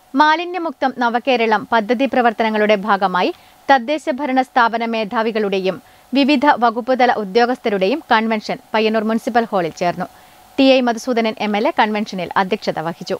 മാലിന്യമുക്തം നവകേരളം പദ്ധതി പ്രവർത്തനങ്ങളുടെ ഭാഗമായി തദ്ദേശ ഭരണ സ്ഥാപന മേധാവികളുടെയും വിവിധ വകുപ്പുതല ഉദ്യോഗസ്ഥരുടെയും കൺവെൻഷൻ പയ്യന്നൂർ മുനിസിപ്പൽ ഹാളിൽ ചേർന്നു T I Madhusoodanan M L A കൺവെൻഷനിൽ അധ്യക്ഷത വഹിച്ചു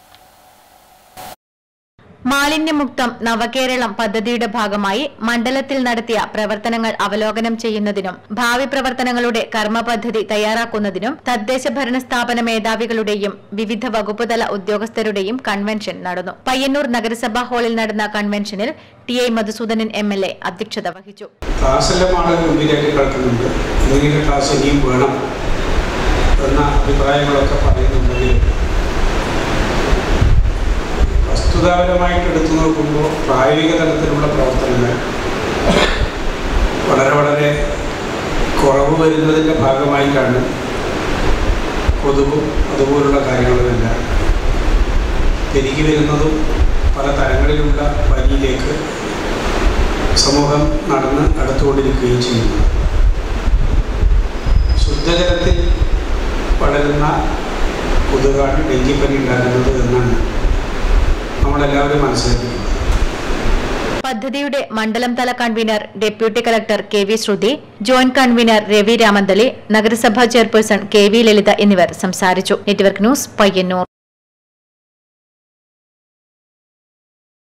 മാലിന്യമുക്തം നവകേരളം പദ്ധതിയുടെ ഭാഗമായി മണ്ഡലത്തിൽ നടത്തിയ പ്രവർത്തനങ്ങൾ അവലോകനം ചെയ്യുന്നതിനും ഭാവി പ്രവർത്തനങ്ങളുടെ കർമ്മപദ്ധതി തയ്യാറാക്കുന്നതിനും തദ്ദേശ ഭരണ സ്ഥാപന മേധാവികളുടെയും വിവിധ വകുപ്പുതല ഉദ്യോഗസ്ഥരുടെയും കൺവെൻഷൻ നടന്നു പയ്യന്നൂർ നഗരസഭാ ഹാളിൽ നടന്ന കൺവെൻഷനിൽ T I Madhusoodanan M L A അധ്യക്ഷത വഹിച്ചു ക്ലാസ്സെല്ലാം ആളുകൾ മുമ്പിലേക്ക് കിടക്കുന്നുണ്ട് എന്തെങ്കിലും ക്ലാസ് ഇനിയും വേണം എന്ന അഭിപ്രായങ്ങളൊക്കെ പറയുന്നുണ്ടെങ്കിൽ വസ്തുതാപരമായിട്ട് എടുത്തു നോക്കുമ്പോൾ പ്രായോഗിക തലത്തിലുള്ള പ്രവർത്തനങ്ങൾ വളരെ വളരെ കുറവ് വരുന്നതിൻ്റെ ഭാഗമായിട്ടാണ് കൊതുകും അതുപോലുള്ള കാര്യങ്ങളുമെല്ലാം പെരുകി വരുന്നതും പല തരങ്ങളിലുള്ള പനിയിലേക്ക് സമൂഹം നടന്ന് അടുത്തുകൊണ്ടിരിക്കുകയും ചെയ്യുന്നു ശുദ്ധജലത്തിൽ വളരുന്ന കൊതുകാണ് ഡെങ്കിപ്പനി ഉണ്ടാകുന്നത് എന്നാണ് നമ്മളെല്ലാവരും മനസ്സിലാക്കുന്നത് പദ്ധതിയുടെ മണ്ഡലം തല convener deputy collector K V Sruthi joint convener Ravi Ramanthali നഗരസഭാ ചെയർപേഴ്സൺ കെ വി ലളിത എന്നിവർ സംസാരിച്ചു നെറ്റ്വർക്ക് ന്യൂസ് പയ്യന്നൂർ